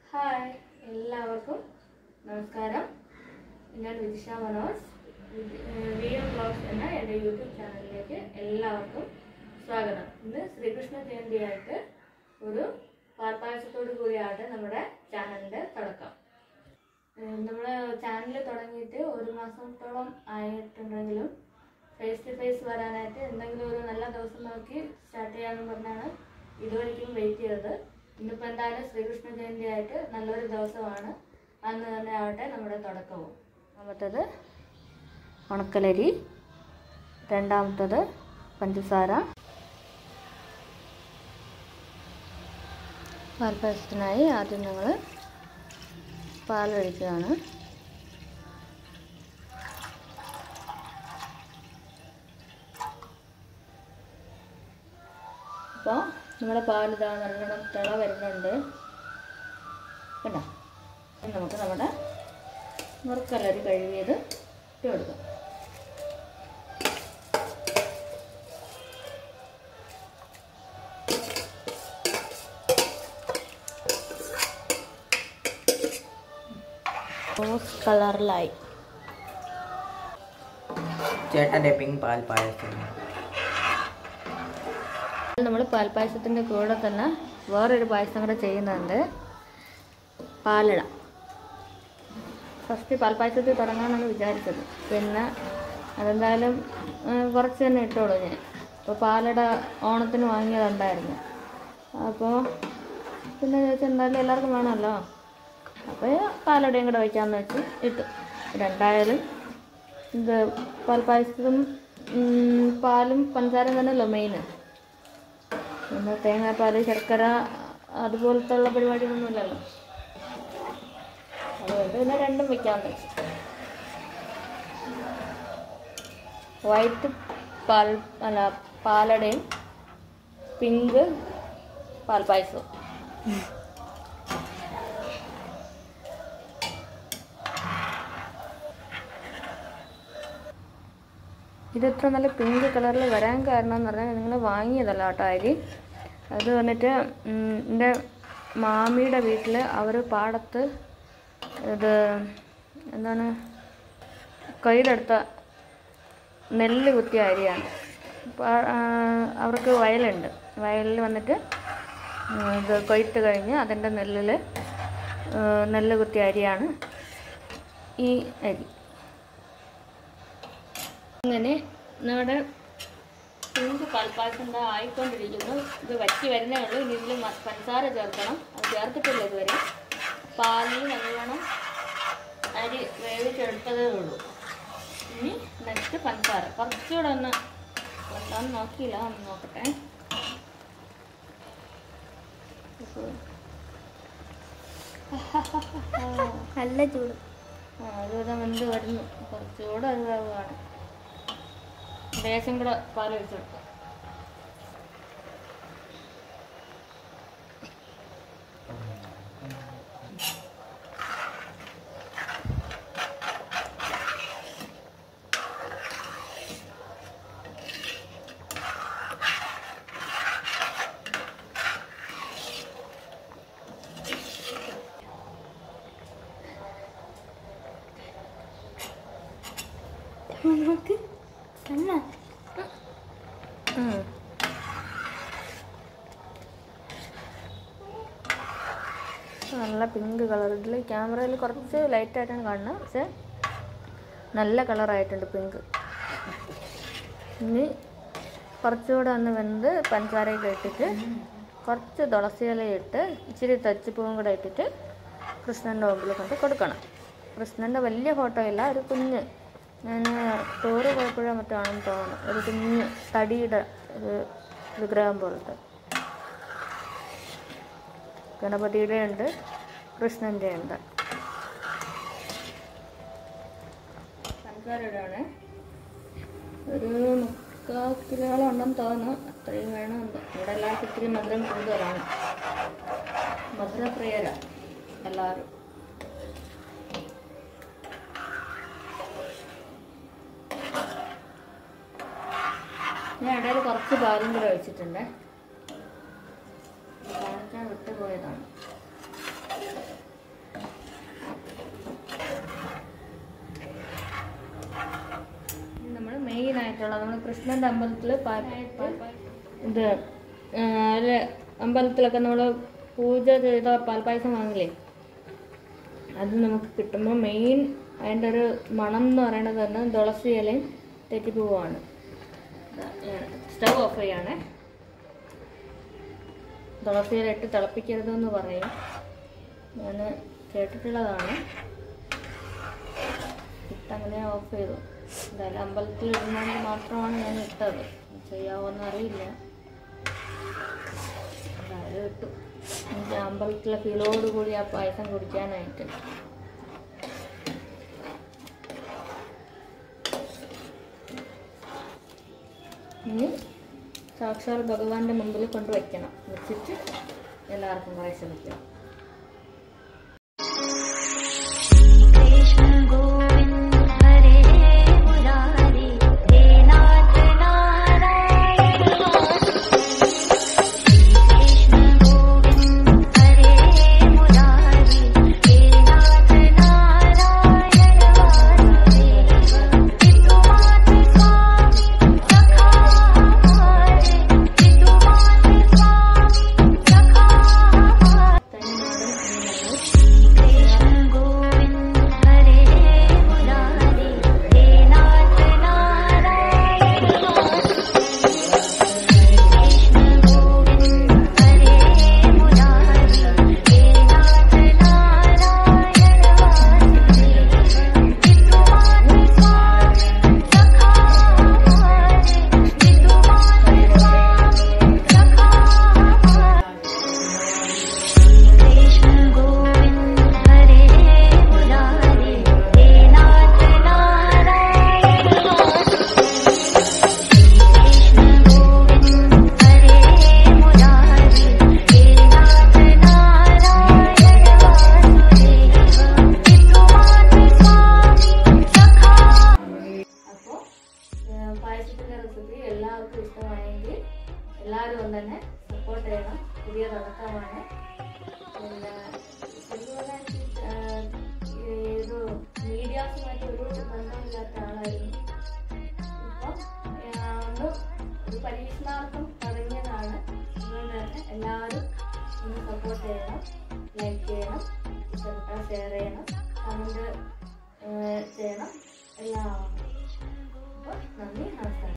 Hi എല്ലാവർക്കും നമസ്കാരം ഞാൻ വിദിഷ മനോജ് വിദ്- ഏഹ് വീഡിയോ ബ്ലോഗ്സ് എന്ന എൻ്റെ യൂട്യൂബ് ചാനലിലേക്ക് എല്ലാവർക്കും സ്വാഗതം ഇന്ന് ശ്രീകൃഷ്ണ ജയന്തിയായിട്ട് ഒരു പാൽപ്പായസത്തോടു കൂടിയാണ് നമ്മുടെ ചാനലിൻ്റെ തുടക്കം നമ്മൾ ചാനൽ തുടങ്ങിയിട്ട് ഒരു മാസത്തോളം ആയിട്ടുണ്ടെങ്കിലും ഫേസ് ടു ഫേസ് വരാനായിട്ട് എന്തെങ്കിലും ഒരു നല്ല ദിവസം നോക്കി സ്റ്റാർട്ട് ചെയ്യാമെന്ന് പറഞ്ഞാണ് ഇതുവരെയ്ക്കും വെയിറ്റ് ചെയ്തത് ഇന്നിപ്പോൾ എന്തായാലും ശ്രീകൃഷ്ണ ജയന്തി ആയിട്ട് നല്ലൊരു ദിവസമാണ് അന്ന് തന്നെ ആവട്ടെ നമ്മുടെ തുടക്കവും ഒന്നാമത്തത് ഉണക്കലരി രണ്ടാമത്തത് പഞ്ചസാര പാൽപ്പായസത്തിനായി ആദ്യം ഞങ്ങൾ പാലൊഴിക്കുകയാണ് അപ്പോൾ നമ്മുടെ പാൽ ഇതാ നല്ലോണം തിള വരുന്നുണ്ട് കേട്ടോ ഇനി നമുക്ക് നമ്മുടെ മുറുക്കലരി കഴുകിയത് ഇട്ട് കൊടുക്കാം റോസ് കളറിലായി ചേട്ടൻ്റെ പിങ്ക് പാൽ പായസം നമ്മൾ പാൽപ്പായസത്തിൻ്റെ കൂടെ തന്നെ വേറൊരു പായസം കൂടെ ചെയ്യുന്നുണ്ട് പാലട ഫസ്റ്റ് പാൽപ്പായസത്തിൽ തുടങ്ങാമെന്നാണ് വിചാരിച്ചത് പിന്നെ അതെന്തായാലും ആ, കുറച്ച് തന്നെ ഇട്ടോളൂ ഞാൻ അപ്പോൾ പാലട ഓണത്തിന് വാങ്ങിയതുണ്ടായിരുന്നു അപ്പോൾ പിന്നെ ചോദിച്ചാൽ എന്തായാലും എല്ലാവർക്കും വേണമല്ലോ അപ്പോൾ പാലടയും കൂടെ വയ്ക്കാമെന്ന് വെച്ച് ഇട്ടു രണ്ടായാലും ഇത് പാൽപ്പായസത്തും ഉം, പാലും പഞ്ചാരയും തന്നെയല്ലോ മെയിന് പിന്നെ തേങ്ങാപ്പാൽ ശർക്കര അതുപോലത്തെ ഉള്ള പരിപാടിയൊന്നുമില്ലല്ലോ അതുകൊണ്ട് പിന്നെ രണ്ടും വെക്കാമെന്ന് വെച്ചു വൈറ്റ് പാൽ അല്ല പാലടയും പിങ്ക് പാൽപ്പായസവും ഇതിത്ര നല്ല പിങ്ക് കളറിൽ വരാൻ കാരണം എന്ന് പറഞ്ഞാൽ നിങ്ങൾ വാങ്ങിയതല്ല കേട്ടോ അരി അത് വന്നിട്ട് ഉം, എൻ്റെ മാമിയുടെ വീട്ടിൽ അവർ പാടത്ത് ഇത് എന്താണ് കൊയ്തെടുത്ത നെല്ല് കുത്തിയ അരിയാണ് പാ- ആ, അവർക്ക് വയലുണ്ട് വയലിൽ വന്നിട്ട് ഉം, ഇത് കൊയ്ത്ത് കഴിഞ്ഞ് അതിൻ്റെ നെല്ലിൽ നെല്ല് കുത്തിയ അരിയാണ് ഈ അരി അങ്ങനെ നമ്മുടെ പിങ്ക് പാൽപ്പായസം എന്താ ആയിക്കൊണ്ടിരിക്കുന്നു ഇത് വറ്റി വരുന്നേ ഉള്ളൂ ഇനി ഇതിൽ മ- പഞ്ചസാര ചേർക്കണം അത് ചേർത്തിട്ടില്ല ഇതുവരെ പാലിൽ നല്ലോണം അരി വേവിച്ചെടുത്തതേ ഉള്ളൂ ഇനി നെക്സ്റ്റ് പഞ്ചസാര കുറച്ചുകൂടെ ഒന്ന് എന്താന്ന് നോക്കിയില്ല ഒന്ന് നോക്കട്ടെ നല്ല ചൂട് ആ ഒരുവിധം വെന്ത് വരുന്നു കുറച്ചുകൂടെ അത് വേവാണ് ലേശം കൂടെ പാൽ ഒഴിച്ചെടുക്കാം നമുക്ക് അമ്മ ഉം. നല്ല പിങ്ക് കളർ ഇതിൽ ക്യാമറയിൽ കുറച്ച് ലൈറ്റായിട്ടാണ് കാണുന്നത് പക്ഷെ നല്ല കളറായിട്ടുണ്ട് പിങ്ക് ഇനി കുറച്ചുകൂടെ ഒന്ന് വെന്ത് പഞ്ചസാരയൊക്കെ ഇട്ടിട്ട് കുറച്ച് തുളസി ഇല ഇട്ട് ഇച്ചിരി തച്ചിപ്പൂവും കൂടെ ഇട്ടിട്ട് കൃഷ്ണൻ്റെ മുമ്പിൽ കൊണ്ട് കൊടുക്കണം കൃഷ്ണൻ്റെ വലിയ ഫോട്ടോ ഇല്ല ഒരു കുഞ്ഞ് ഞാൻ ടൂറ് പോയപ്പോഴോ മറ്റോ ആണെന്ന് തോന്നുന്നു ഒരു കുഞ്ഞ് തടിയുടെ ഒരു വിഗ്രഹം പോലത്തെ ഗണപതിയുടെ ഉണ്ട് കൃഷ്ണൻ്റെ ഉണ്ട് പഞ്ചസാര ഇടാണ് ഒരു മുക്കാൽ കിലോളം ഉണ്ടെന്ന് തോന്നുന്നു അത്രയും വേണമെന്ന് ഇവിടെ എല്ലാവർക്കും ഇത്തിരി മധുരം കൂടുതലാണ് മധുരപ്രിയരാണ് എല്ലാവരും ഞാൻ ഇടയിൽ കുറച്ച് പാലും കൂടെ ഒഴിച്ചിട്ടുണ്ട് കാണിക്കാൻ വിട്ടുപോയതാണ് ചെയ്യാനായിട്ടുള്ള നമ്മൾ കൃഷ്ണൻ്റെ അമ്പലത്തിൽ ഇത് ആ, ഒരു അമ്പലത്തിലൊക്കെ നമ്മൾ പൂജ ചെയ്ത പാൽപ്പായസം വാങ്ങില്ലേ അത് നമുക്ക് കിട്ടുമ്പോൾ മെയിൻ അതിൻ്റെ ഒരു മണം എന്ന് പറയുന്നത് തന്നെ തുളസി ഇലയും തെറ്റിപ്പൂവാണ് സ്റ്റവ് ഓഫ് ചെയ്യണേ തുളസി ഇല ഇട്ട് തിളപ്പിക്കരുതെന്ന് പറയും ഞാൻ കേട്ടിട്ടുള്ളതാണ് ഇട്ടങ്ങനെ ഓഫ് ചെയ്തു എന്തായാലും അമ്പലത്തിൽ ഇടുന്നതുകൊണ്ട് മാത്രമാണ് ഞാൻ ഇട്ടത് ചെയ്യാവോന്ന് അറിയില്ല എന്തായാലും ഇട്ടു എനിക്ക് അമ്പലത്തിലെ ഫീലോട് കൂടി ആ പായസം കുടിക്കാനായിട്ട് ഇനി സാക്ഷാൽ ഭഗവാന്റെ മുമ്പിൽ കൊണ്ടുവയ്ക്കണം വെച്ചിട്ട് എല്ലാവർക്കും കുറേശ്ശെ വയ്ക്കണം कृष्ण गोविन्द हरे मुरारे हे नाथ नारायण कृष्ण गोविन्द हरे मुरारे हे नाथ नारायण चितुमात स्वामी सखा हमारे चितुमात स्वामी सखा हमारे कृष्ण गोविन्द हरे मुरारे हे नाथ नारायण कृष्ण गोविन्द हरे मुरारे हे नाथ नारायण चितुमात स्वामी सखा हमारे चितुमात स्वामी सखा हमारे कृष्ण गोविन्द हरे मुरारे हे नाथ नारायण कृष्ण गोविन्द हरे मुरारे हे नाथ नारायण चितुमात स्वामी सखा അപ്പോൾ പായസത്തിൻ്റെ റെസിപ്പി എല്ലാവർക്കും ഇഷ്ടമായെങ്കിൽ എല്ലാവരും ഒന്ന് തന്നെ സപ്പോർട്ട് ചെയ്യണം പുതിയ തുടക്കമാണ് പിന്നെ ശരിക്കും പറഞ്ഞാൽ എനിക്ക് ആഹ്, ഈ ഒരു മീഡിയാസുമായിട്ട് ഒരു ബന്ധമില്ലാത്ത ആളായിരുന്നു ഇപ്പം ആഹ്, ഒന്ന് ഒരു പരീക്ഷണാർത്ഥം തുടങ്ങിയതാണ് അതുകൊണ്ട് തന്നെ എല്ലാവരും ഒന്ന് സപ്പോർട്ട് ചെയ്യണം ലൈക്ക് ചെയ്യണം ഇഷ്ടപ്പെട്ടാൽ ഷെയർ ചെയ്യണം കമൻറ്റ് ചെയ്യണം എല്ലാം അപ്പോൾ നന്ദി നമസ്കാരം